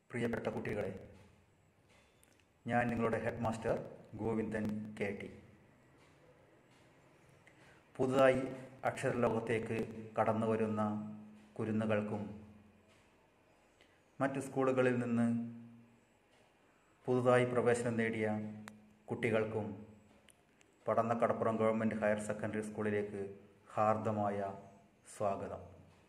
പ്രിയപ്പെട്ട കുട്ടികളെ ഞാൻ നിങ്ങളുടെ head master Govindan K T പുതുതായി അക്ഷരലോകത്തേക്ക് കടന്നു വരുന്ന കുരുന്നുകൾക്കും മറ്റ് സ്കൂളുകളിൽ നിന്ന് പുതുതായി പ്രവേശനം നേടിയ കുട്ടികൾക്കും പടന്നക്കടപ്പുറം ഗവൺമെൻറ് ഹയർ സെക്കൻഡറി സ്കൂളിലേക്ക് ഹാർദമായ സ്വാഗതം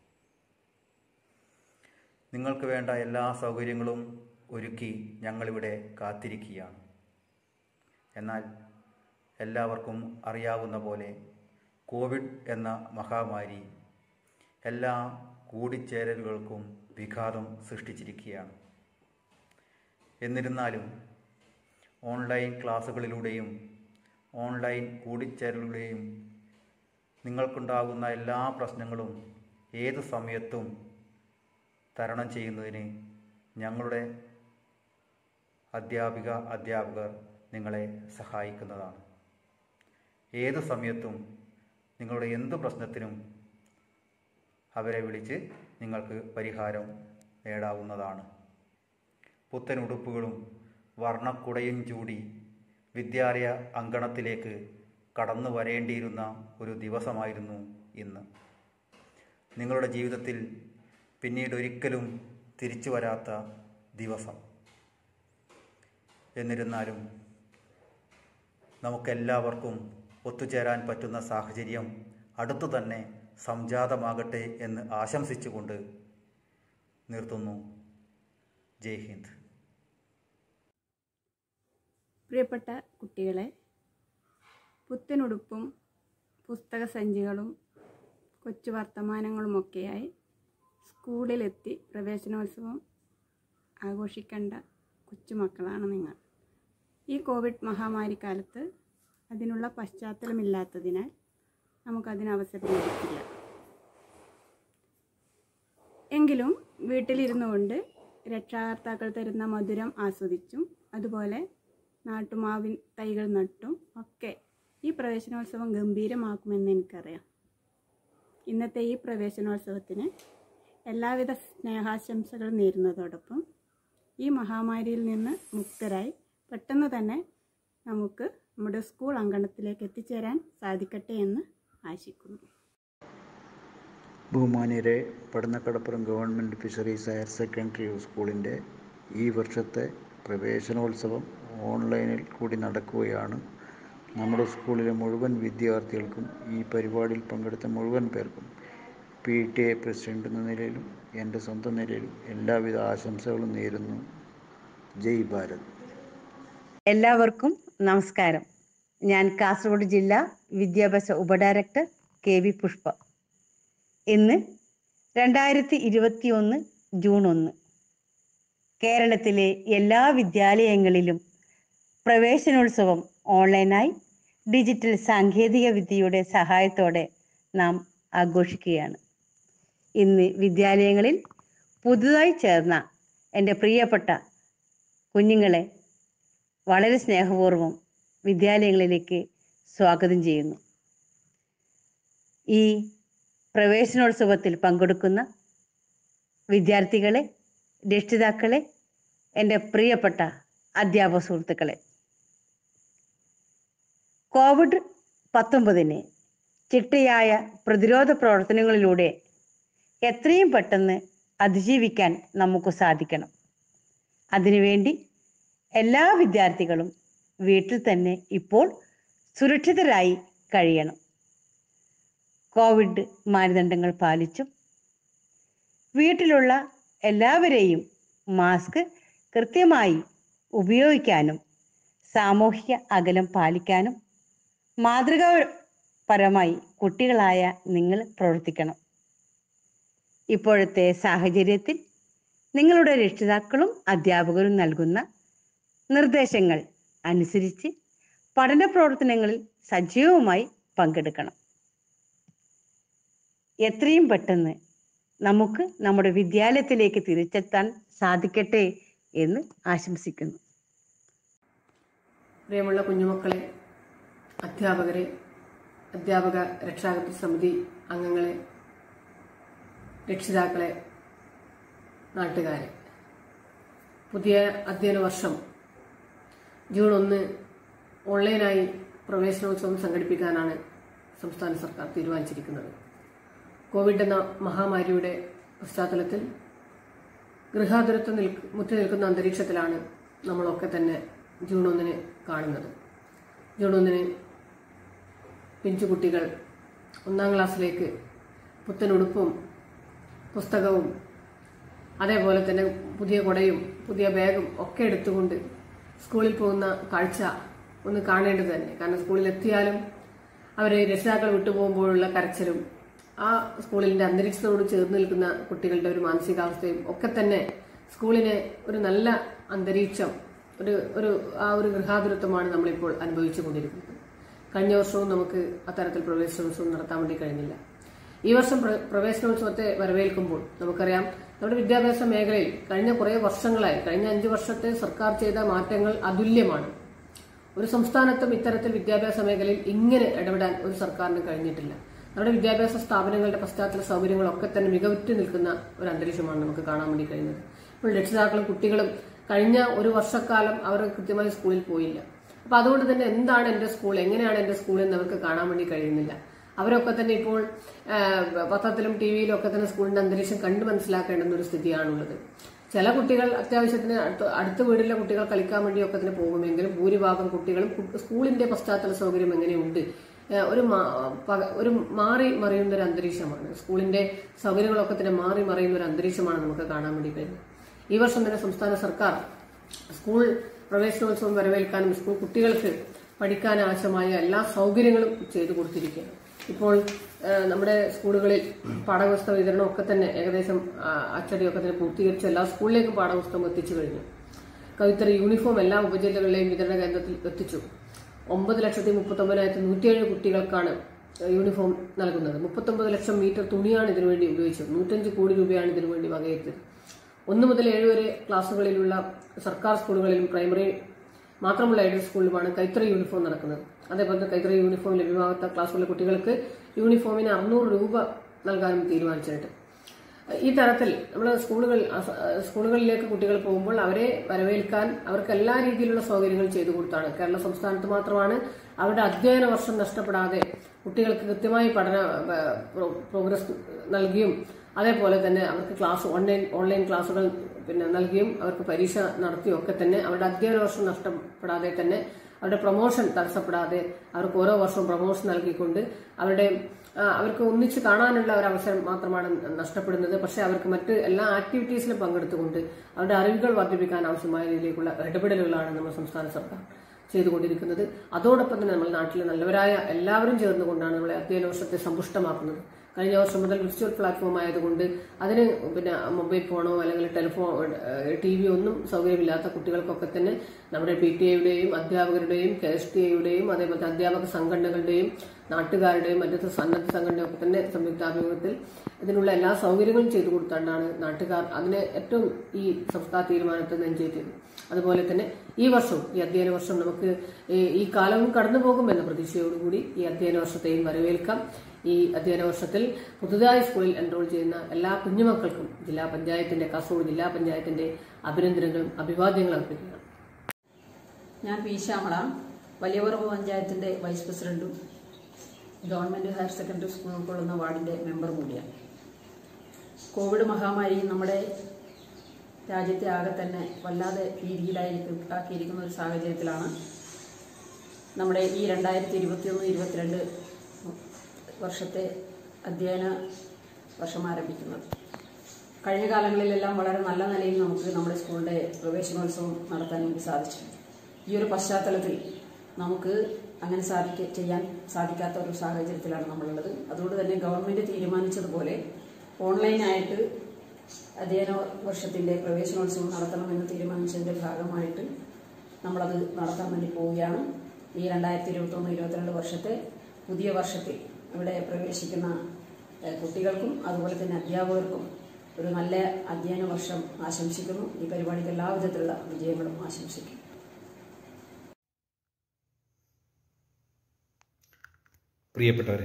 നിങ്ങൾക്ക് വേണ്ട എല്ലാ സൗകര്യങ്ങളും ഒരുക്കി ഞങ്ങളിവിടെ കാത്തിരിക്കുകയാണ് എന്നാൽ എല്ലാവർക്കും അറിയാവുന്ന പോലെ കോവിഡ് എന്ന മഹാമാരി എല്ലാ കൂടിച്ചേരലുകൾക്കും വിഘാതം സൃഷ്ടിച്ചിരിക്കുകയാണ് എന്നിരുന്നാലും ഓൺലൈൻ ക്ലാസ്സുകളിലൂടെയും ഓൺലൈൻ കൂടിച്ചേരലുകളെയും നിങ്ങൾക്കുണ്ടാകുന്ന എല്ലാ പ്രശ്നങ്ങളും ഏത് സമയത്തും തരണം ചെയ്യുന്നതിന് ഞങ്ങളുടെ അധ്യാപിക അധ്യാപകർ നിങ്ങളെ സഹായിക്കുന്നതാണ് ഏത് സമയത്തും നിങ്ങളുടെ എന്ത് പ്രശ്നത്തിനും അവരെ വിളിച്ച് നിങ്ങൾക്ക് പരിഹാരം നേടാവുന്നതാണ് പുത്തൻ ഉടുപ്പുകളും വർണ്ണക്കുടയും ചൂടി വിദ്യാലയ അങ്കണത്തിലേക്ക് കടന്നു വരേണ്ടിയിരുന്ന ഒരു ദിവസമായിരുന്നു ഇന്ന് നിങ്ങളുടെ ജീവിതത്തിൽ പിന്നീട് ഒരിക്കലും തിരിച്ചു വരാത്ത ദിവസം എന്നിരുന്നാലും നമുക്കെല്ലാവർക്കും ഒത്തുചേരാൻ പറ്റുന്ന സാഹചര്യം അടുത്തു തന്നെ സംജാതമാകട്ടെ എന്ന് ആശംസിച്ചുകൊണ്ട് നിർത്തുന്നു ജയ് ഹിന്ദ് പ്രിയപ്പെട്ട കുട്ടികളെ പുത്തനുടുപ്പും പുസ്തക സഞ്ചികളും കൊച്ചു വർത്തമാനങ്ങളുമൊക്കെയായി സ്കൂളിലെത്തി പ്രവേശനോത്സവം ആഘോഷിക്കേണ്ട കൊച്ചുമക്കളാണ് നിങ്ങൾ ഈ കോവിഡ് മഹാമാരി കാലത്ത് അതിനുള്ള പശ്ചാത്തലമില്ലാത്തതിനാൽ നമുക്കതിന് അവസരം ലഭിക്കില്ല എങ്കിലും വീട്ടിലിരുന്നു കൊണ്ട് രക്ഷാകർത്താക്കൾ തരുന്ന മധുരം ആസ്വദിച്ചും അതുപോലെ നാട്ടുമാവിൻ തൈകൾ നട്ടും ഒക്കെ ഈ പ്രവേശനോത്സവം ഗംഭീരമാക്കുമെന്ന് എനിക്കറിയാം ഇന്നത്തെ ഈ പ്രവേശനോത്സവത്തിന് എല്ലാവിധ സ്നേഹാശംസകൾ നേരുന്നതോടൊപ്പം ഈ മഹാമാരിയിൽ നിന്ന് മുക്തരായി പെട്ടെന്ന് തന്നെ നമുക്ക് നമ്മുടെ സ്കൂൾ അങ്കണത്തിലേക്ക് എത്തിച്ചേരാൻ സാധിക്കട്ടെ എന്ന് ആശിക്കുന്നു ബഹുമാന്യരെ Padannakkadappuram government fisheries higher secondary സ്കൂളിൻ്റെ ഈ വർഷത്തെ പ്രവേശനോത്സവം ഓൺലൈനിൽ കൂടി നടക്കുകയാണ് നമ്മുടെ സ്കൂളിലെ മുഴുവൻ വിദ്യാർത്ഥികൾക്കും ഈ പരിപാടിയിൽ പങ്കെടുത്ത മുഴുവൻ പേർക്കും പി ടി എ പ്രസിഡന്റ് എന്ന നിലയിലും എൻ്റെ സ്വന്തം നിലയിലും എല്ലാവിധ ആശംസകളും നേരുന്നു ജയ് ഭാരത് എല്ലാവർക്കും നമസ്കാരം ഞാൻ കാസർഗോഡ് ജില്ലാ വിദ്യാഭ്യാസ ഉപഡയറക്ടർ കെ വി പുഷ്പ ഇന്ന് രണ്ടായിരത്തി ഇരുപത്തി ഒന്ന് ജൂൺ ഒന്ന് കേരളത്തിലെ എല്ലാ വിദ്യാലയങ്ങളിലും പ്രവേശനോത്സവം ഓൺലൈനായി ഡിജിറ്റൽ സാങ്കേതിക വിദ്യയുടെ സഹായത്തോടെ നാം ആഘോഷിക്കുകയാണ് ഇന്ന് വിദ്യാലയങ്ങളിൽ പുതുതായി ചേർന്ന എൻ്റെ പ്രിയപ്പെട്ട കുഞ്ഞുങ്ങളെ വളരെ സ്നേഹപൂർവ്വം വിദ്യാലയങ്ങളിലേക്ക് സ്വാഗതം ചെയ്യുന്നു ഈ പ്രവേശനോത്സവത്തിൽ പങ്കെടുക്കുന്ന വിദ്യാർത്ഥികളെ രക്ഷിതാക്കളെ എൻ്റെ പ്രിയപ്പെട്ട അധ്യാപക സുഹൃത്തുക്കളെ കോവിഡ് പത്തൊമ്പതിന് ചിട്ടയായ പ്രതിരോധ പ്രവർത്തനങ്ങളിലൂടെ എത്രയും പെട്ടെന്ന് അതിജീവിക്കാൻ നമുക്ക് സാധിക്കണം അതിനുവേണ്ടി എല്ലാ വിദ്യാർത്ഥികളും വീട്ടിൽ തന്നെ ഇപ്പോൾ സുരക്ഷിതരായി കഴിയണം കോവിഡ് മാനദണ്ഡങ്ങൾ പാലിച്ചും വീട്ടിലുള്ള എല്ലാവരെയും മാസ്ക് കൃത്യമായി ഉപയോഗിക്കാനും സാമൂഹിക അകലം പാലിക്കാനും മാതൃകാപരമായി കുട്ടികളായ നിങ്ങൾ പ്രവർത്തിക്കണം ഇപ്പോഴത്തെ സാഹചര്യത്തിൽ നിങ്ങളുടെ രക്ഷിതാക്കളും അധ്യാപകരും നൽകുന്ന നിർദ്ദേശങ്ങൾ അനുസരിച്ച് പഠന പ്രവർത്തനങ്ങളിൽ സജീവമായി പങ്കെടുക്കണം എത്രയും പെട്ടെന്ന് നമുക്ക് നമ്മുടെ വിദ്യാലയത്തിലേക്ക് തിരിച്ചെത്താൻ സാധിക്കട്ടെ എന്ന് ആശംസിക്കുന്നു പ്രിയമുള്ള കുഞ്ഞുമക്കളെ അധ്യാപകരെ അധ്യാപക രക്ഷാകർതൃ സമിതി അംഗങ്ങളെ രക്ഷിതാക്കളെ നാട്ടുകാരെ പുതിയ അധ്യയന വർഷം ജൂൺ ഒന്ന് ഓൺലൈനായി പ്രവേശനോത്സവം സംഘടിപ്പിക്കാനാണ് സംസ്ഥാന സർക്കാർ തീരുമാനിച്ചിരിക്കുന്നത് കോവിഡ് എന്ന മഹാമാരിയുടെ പശ്ചാത്തലത്തിൽ ഗൃഹാതുരത്വം നിൽക്ക് മുറ്റി നിൽക്കുന്ന അന്തരീക്ഷത്തിലാണ് നമ്മളൊക്കെ തന്നെ ജൂൺ ഒന്നിന് കാണുന്നത് ജൂൺ ഒന്നിന് പിഞ്ചുകുട്ടികൾ ഒന്നാം ക്ലാസ്സിലേക്ക് പുത്തൻ ഉടുപ്പും പുസ്തകവും അതേപോലെ തന്നെ പുതിയ കുടയും പുതിയ ബാഗും ഒക്കെ എടുത്തുകൊണ്ട് സ്കൂളിൽ പോകുന്ന കാഴ്ച ഒന്ന് കാണേണ്ടത് തന്നെ കാരണം സ്കൂളിൽ എത്തിയാലും അവരെ രക്ഷിതാക്കൾ വിട്ടുപോകുമ്പോഴുള്ള കരച്ചിലും ആ സ്കൂളിന്റെ അന്തരീക്ഷത്തോട് ചേർന്ന് നിൽക്കുന്ന കുട്ടികളുടെ ഒരു മാനസികാവസ്ഥയും ഒക്കെ തന്നെ സ്കൂളിനെ ഒരു നല്ല അന്തരീക്ഷം ഒരു ഒരു ആ ഒരു ഗൃഹാതുരത്വമാണ് നമ്മളിപ്പോൾ അനുഭവിച്ചു കൊണ്ടിരിക്കുന്നത് കഴിഞ്ഞ വർഷവും നമുക്ക് അത്തരത്തിൽ പ്രവേശനോത്സവം നടത്താൻ വേണ്ടി കഴിഞ്ഞില്ല ഈ വർഷം പ്ര- പ്രവേശനോത്സവത്തെ വരവേൽക്കുമ്പോൾ നമുക്കറിയാം നമ്മുടെ വിദ്യാഭ്യാസ മേഖലയിൽ കഴിഞ്ഞ കുറേ വർഷങ്ങളായി കഴിഞ്ഞ അഞ്ചു വർഷത്തെ സർക്കാർ ചെയ്ത മാറ്റങ്ങൾ അതുല്യമാണ് ഒരു സംസ്ഥാനത്തും ഇത്തരത്തിൽ വിദ്യാഭ്യാസ മേഖലയിൽ ഇങ്ങനെ ഇടപെടാൻ ഒരു സർക്കാരിന് കഴിഞ്ഞിട്ടില്ല നമ്മുടെ വിദ്യാഭ്യാസ സ്ഥാപനങ്ങളുടെ പശ്ചാത്തല സൗകര്യങ്ങളൊക്കെ തന്നെ മികവുറ്റ് നിൽക്കുന്ന ഒരു അന്തരീക്ഷമാണ് നമുക്ക് കാണാൻ വേണ്ടി കഴിയുന്നത് ഇപ്പോൾ രക്ഷിതാക്കളും കുട്ടികളും കഴിഞ്ഞ ഒരു വർഷക്കാലം അവർ കൃത്യമായി സ്കൂളിൽ പോയില്ല അപ്പൊ അതുകൊണ്ട് തന്നെ എന്താണ് എന്റെ സ്കൂൾ എങ്ങനെയാണ് എന്റെ സ്കൂൾ എന്ന് അവർക്ക് കാണാൻ വേണ്ടി കഴിയുന്നില്ല അവരൊക്കെ തന്നെ ഇപ്പോൾ ആ, പത്രത്തിലും ടി വിയിലും ഒക്കെ തന്നെ സ്കൂളിന്റെ അന്തരീക്ഷം കണ്ടു മനസ്സിലാക്കേണ്ടുന്ന ഒരു സ്ഥിതിയാണുള്ളത് ചില കുട്ടികൾ അത്യാവശ്യത്തിന് അടുത്ത അടുത്ത വീട്ടിലെ കുട്ടികൾ കളിക്കാൻ വേണ്ടിയൊക്കെ തന്നെ പോകുമെങ്കിലും ഭൂരിഭാഗം കുട്ടികളും കു- സ്കൂളിന്റെ പശ്ചാത്തല സൗകര്യം എങ്ങനെയുണ്ട് ഏഹ് ഒരു മാ- പക- ഒരു മാറി മറിയുന്ന ഒരു അന്തരീക്ഷമാണ് സ്കൂളിന്റെ സൗകര്യങ്ങളൊക്കെ തന്നെ മാറി മറിയുന്ന ഒരു അന്തരീക്ഷമാണ് നമുക്ക് കാണാൻ വേണ്ടി കഴിയുന്നത് ഈ വർഷം തന്നെ സംസ്ഥാന സർക്കാർ സ്കൂൾ പ്രവേശനോത്സവം വരവേൽക്കാനും സ്കൂൾ കുട്ടികൾക്ക് പഠിക്കാൻ ആവശ്യമായ എല്ലാ സൗകര്യങ്ങളും ചെയ്തു കൊടുത്തിരിക്കുകയാണ് ഇപ്പോൾ ഏഹ്, നമ്മുടെ സ്കൂളുകളിൽ പാഠപുസ്തക വിതരണം ഒക്കെ തന്നെ ഏകദേശം ആ, അച്ചടിയൊക്കെ തന്നെ പൂർത്തീകരിച്ച് എല്ലാ സ്കൂളിലേക്കും പാഠപുസ്തകം എത്തിച്ചു കഴിഞ്ഞു കവിത്തറി യൂണിഫോം എല്ലാ ഉപജില്ലകളിലെയും വിതരണ കേന്ദ്രത്തിൽ എത്തിച്ചു ഒമ്പത് ലക്ഷത്തി മുപ്പത്തൊമ്പതിനായിരത്തി നൂറ്റിയേഴ് കുട്ടികൾക്കാണ് യൂണിഫോം നൽകുന്നത് മുപ്പത്തൊമ്പത് ലക്ഷം മീറ്റർ തുണിയാണ് ഇതിനുവേണ്ടി ഉപയോഗിച്ചത് നൂറ്റഞ്ച് കോടി രൂപയാണ് ഇതിനുവേണ്ടി വകയിരുത്തിയത് ഒന്ന് മുതൽ ഏഴ് വരെ ക്ലാസ്സുകളിലുള്ള സർക്കാർ സ്കൂളുകളിലും പ്രൈമറി മാത്രമുള്ള എയ്ഡഡ് സ്കൂളിലുമാണ് കൈത്തറി യൂണിഫോം നടക്കുന്നത് അതേപോലെ തന്നെ കൈത്തറി യൂണിഫോം ലഭ്യമാകാത്ത ക്ലാസ്സുകളിലെ കുട്ടികൾക്ക് യൂണിഫോമിന് അറുന്നൂറ് രൂപ നൽകാനും തീരുമാനിച്ചിട്ടുണ്ട് ഈ തരത്തിൽ നമ്മൾ സ്കൂളുകൾ അസ- സ്കൂളുകളിലേക്ക് കുട്ടികൾ പോകുമ്പോൾ അവരെ വരവേൽക്കാൻ അവർക്ക് എല്ലാ രീതിയിലുള്ള സൗകര്യങ്ങൾ ചെയ്തു കൊടുത്താണ് കേരള സംസ്ഥാനത്ത് മാത്രമാണ് അവരുടെ അധ്യയന വർഷം നഷ്ടപ്പെടാതെ കുട്ടികൾക്ക് കൃത്യമായി പഠന ഏഹ്, പ്രോ- പ്രോഗ്രസ് നൽകിയും അതേപോലെ തന്നെ അവർക്ക് ക്ലാസ് ഓൺലൈൻ ഓൺലൈൻ ക്ലാസ്സുകൾ പിന്നെ നൽകിയും അവർക്ക് പരീക്ഷ നടത്തിയും ഒക്കെ തന്നെ അവരുടെ അധ്യയന വർഷം നഷ്ടപ്പെടാതെ തന്നെ അവരുടെ പ്രൊമോഷൻ തടസ്സപ്പെടാതെ അവർക്ക് ഓരോ വർഷവും പ്രൊമോഷൻ നൽകിക്കൊണ്ട് അവരുടെ ആ, അവർക്ക് ഒന്നിച്ച് കാണാനുള്ള ഒരു അവസരം മാത്രമാണ് നഷ്ടപ്പെടുന്നത് പക്ഷേ അവർക്ക് മറ്റ് എല്ലാ ആക്ടിവിറ്റീസിലും പങ്കെടുത്തുകൊണ്ട് അവരുടെ അറിവുകൾ വർദ്ധിപ്പിക്കാൻ ആവശ്യമായ രീതിയിലേക്കുള്ള ഇടപെടലുകളാണ് നമ്മുടെ സംസ്ഥാന സർക്കാർ ചെയ്തുകൊണ്ടിരിക്കുന്നത് അതോടൊപ്പം തന്നെ നമ്മൾ നാട്ടിലെ നല്ലവരായ എല്ലാവരും ചേർന്നുകൊണ്ടാണ് നമ്മളെ അധ്യയന വർഷത്തെ സമ്പുഷ്ടമാക്കുന്നത് കഴിഞ്ഞ വർഷം മുതൽ വിർച്വൽ പ്ലാറ്റ്ഫോം ആയതുകൊണ്ട് അതിന് പിന്നെ മൊബൈൽ ഫോണോ അല്ലെങ്കിൽ ടെലിഫോൺ ടി വി ഒന്നും സൗകര്യമില്ലാത്ത കുട്ടികൾക്കൊക്കെ തന്നെ നമ്മുടെ പി ടി എയുടെയും അധ്യാപകരുടെയും കെ എസ് ടി എയുടെയും അതേപോലെ അധ്യാപക സംഘടനകളുടെയും നാട്ടുകാരുടെയും മറ്റു സന്നദ്ധ സംഘടനയും ഒക്കെ തന്നെ സംയുക്താഭിമുഖത്തിൽ ഇതിനുള്ള എല്ലാ സൗകര്യങ്ങളും ചെയ്തു കൊടുത്തുകൊണ്ടാണ് നാട്ടുകാർ അതിനെ ഏറ്റവും ഈ സംസ്ഥാന തീരുമാനത്തെ നെഞ്ചേറ്റത് അതുപോലെ തന്നെ ഈ വർഷവും ഈ അധ്യയന വർഷം നമുക്ക് ഈ- ഈ കാലവും കടന്നു പോകുമെന്ന പ്രതീക്ഷയോടുകൂടി ഈ അധ്യയന വർഷത്തെയും വരവേൽക്കാം ഈ അധ്യയന വർഷത്തിൽ പുതുതായി സ്കൂളിൽ എൻറോൾ ചെയ്യുന്ന എല്ലാ കുഞ്ഞുമക്കൾക്കും ജില്ലാ പഞ്ചായത്തിന്റെ കാസർഗോഡ് ജില്ലാ പഞ്ചായത്തിന്റെ അഭിനന്ദനങ്ങളും അഭിവാദ്യങ്ങളും അർപ്പിക്കുകയാണ് ഞാൻ പി ശ്യാമള വലിയപറമ്പ് പഞ്ചായത്തിന്റെ വൈസ് പ്രസിഡന്റും ഗവൺമെന്റ് ഹയർ സെക്കൻഡറി സ്കൂൾ ഉൾക്കൊള്ളുന്ന വാർഡിന്റെ മെമ്പർ കൂടിയാണ് കോവിഡ് മഹാമാരി നമ്മുടെ രാജ്യത്തെ ആകെ തന്നെ വല്ലാതെ ഭീതിയിലായിരിക്കും ആക്കിയിരിക്കുന്ന ഒരു സാഹചര്യത്തിലാണ് നമ്മുടെ ഈ രണ്ടായിരത്തി ഇരുപത്തിയൊന്ന് ഇരുപത്തിരണ്ട് വർഷത്തെ അധ്യയന വർഷം ആരംഭിക്കുന്നത് കഴിഞ്ഞ കാലങ്ങളിലെല്ലാം വളരെ നല്ല നിലയിൽ നമുക്ക് നമ്മുടെ സ്കൂളിന്റെ പ്രവേശനോത്സവം നടത്താൻ വേണ്ടി സാധിച്ചു ഈ ഒരു പശ്ചാത്തലത്തിൽ നമുക്ക് അങ്ങനെ സാധിക്ക ചെയ്യാൻ സാധിക്കാത്ത ഒരു സാഹചര്യത്തിലാണ് നമ്മളുള്ളത് അതുകൊണ്ട് തന്നെ ഗവൺമെന്റ് തീരുമാനിച്ചതുപോലെ ഓൺലൈനായിട്ട് അധ്യയന വർഷത്തിന്റെ പ്രവേശനോത്സവം നടത്തണമെന്ന് തീരുമാനിച്ചതിന്റെ ഭാഗമായിട്ട് നമ്മളത് നടത്താൻ വേണ്ടി പോവുകയാണ് ഈ രണ്ടായിരത്തി ഇരുപത്തൊന്ന് ഇരുപത്തിരണ്ട് വർഷത്തെ പുതിയ വർഷത്തിൽ ഇവിടെ പ്രവേശിക്കുന്ന ഏഹ്, കുട്ടികൾക്കും അതുപോലെ തന്നെ അധ്യാപകർക്കും ഒരു നല്ല അധ്യയന വർഷം ആശംസിക്കുന്നു ഈ പരിപാടിക്ക് എല്ലാവിധത്തിലുള്ള വിജയങ്ങളും ആശംസിക്കുന്നു പ്രിയപ്പെട്ടവരെ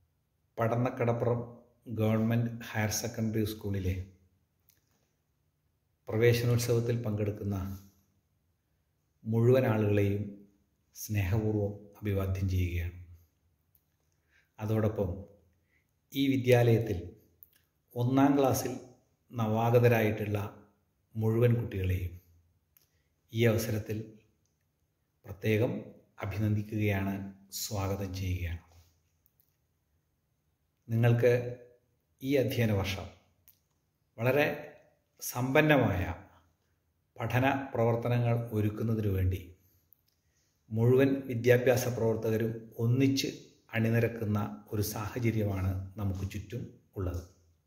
പടന്നക്കടപ്പുറം ഗവൺമെൻറ് ഹയർ സെക്കൻഡറി സ്കൂളിലെ പ്രവേശനോത്സവത്തിൽ പങ്കെടുക്കുന്ന മുഴുവൻ ആളുകളെയും സ്നേഹപൂർവ്വം അഭിവാദ്യം ചെയ്യുകയാണ് അതോടൊപ്പം ഈ വിദ്യാലയത്തിൽ ഒന്നാം ക്ലാസ്സിൽ നവാഗതരായിട്ടുള്ള മുഴുവൻ കുട്ടികളെയും ഈ അവസരത്തിൽ പ്രത്യേകം അഭിനന്ദിക്കുകയാണ് സ്വാഗതം ചെയ്യുകയാണ് നിങ്ങൾക്ക് ഈ അധ്യയന വർഷം വളരെ സമ്പന്നമായ പഠന പ്രവർത്തനങ്ങൾ ഒരുക്കുന്നതിനു വേണ്ടി മുഴുവൻ വിദ്യാഭ്യാസ പ്രവർത്തകരും ഒന്നിച്ച് അണിനിരക്കുന്ന ഒരു സാഹചര്യമാണ് നമുക്ക് ചുറ്റും ഉള്ളത്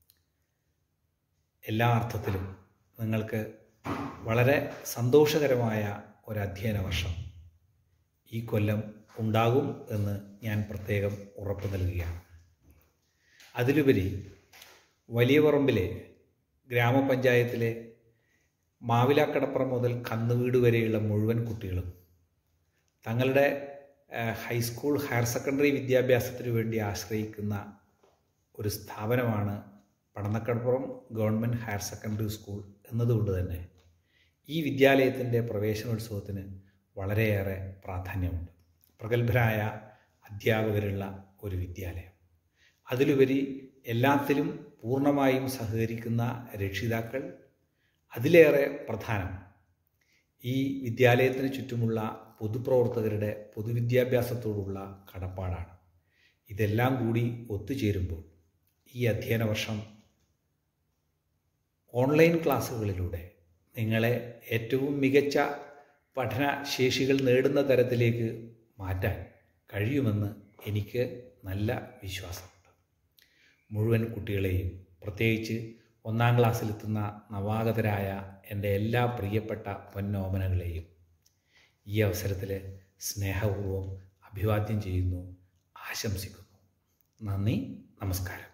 എല്ലാ അർത്ഥത്തിലും നിങ്ങൾക്ക് വളരെ സന്തോഷകരമായ ഒരു അധ്യയന വർഷം ഈ കൊല്ലം ഉണ്ടാകും എന്ന് ഞാൻ പ്രത്യേകം ഉറപ്പ് നൽകുകയാണ് അതിലുപരി വലിയ പറമ്പിലെ ഗ്രാമപഞ്ചായത്തിലെ മാവിലാക്കടപ്പുറം മുതൽ കന്നുവീട് വരെയുള്ള മുഴുവൻ കുട്ടികളും തങ്ങളുടെ ഹൈസ്കൂൾ ഹയർ സെക്കൻഡറി വിദ്യാഭ്യാസത്തിനു വേണ്ടി ആശ്രയിക്കുന്ന ഒരു സ്ഥാപനമാണ് Padannakkadappuram government higher secondary school എന്നതുകൊണ്ട് തന്നെ ഈ വിദ്യാലയത്തിൻ്റെ പ്രവേശനോത്സവത്തിന് വളരെയേറെ പ്രാധാന്യമുണ്ട് പ്രഗത്ഭരായ അധ്യാപകരുള്ള ഒരു വിദ്യാലയം അതിലുപരി എല്ലാത്തിലും പൂർണ്ണമായും സഹകരിക്കുന്ന രക്ഷിതാക്കൾ അതിലേറെ പ്രധാനം ഈ വിദ്യാലയത്തിന് ചുറ്റുമുള്ള പൊതുപ്രവർത്തകരുടെ പൊതുവിദ്യാഭ്യാസത്തോടുള്ള കടപ്പാടാണ് ഇതെല്ലാം കൂടി ഒത്തുചേരുമ്പോൾ ഈ അധ്യയന വർഷം ഓൺലൈൻ ക്ലാസ്സുകളിലൂടെ നിങ്ങളെ ഏറ്റവും മികച്ച പഠന ശേഷികൾ നേടുന്ന തരത്തിലേക്ക് മാറ്റാൻ കഴിയുമെന്ന് എനിക്ക് നല്ല വിശ്വാസമുണ്ട് മുഴുവൻ കുട്ടികളെയും പ്രത്യേകിച്ച് ഒന്നാം ക്ലാസ്സിലെത്തുന്ന നവാഗതരായ എൻ്റെ എല്ലാ പ്രിയപ്പെട്ട പൊന്നോമനകളെയും ഈ അവസരത്തിൽ സ്നേഹപൂർവ്വം അഭിവാദ്യം ചെയ്യുന്നു ആശംസിക്കുന്നു നന്ദി നമസ്കാരം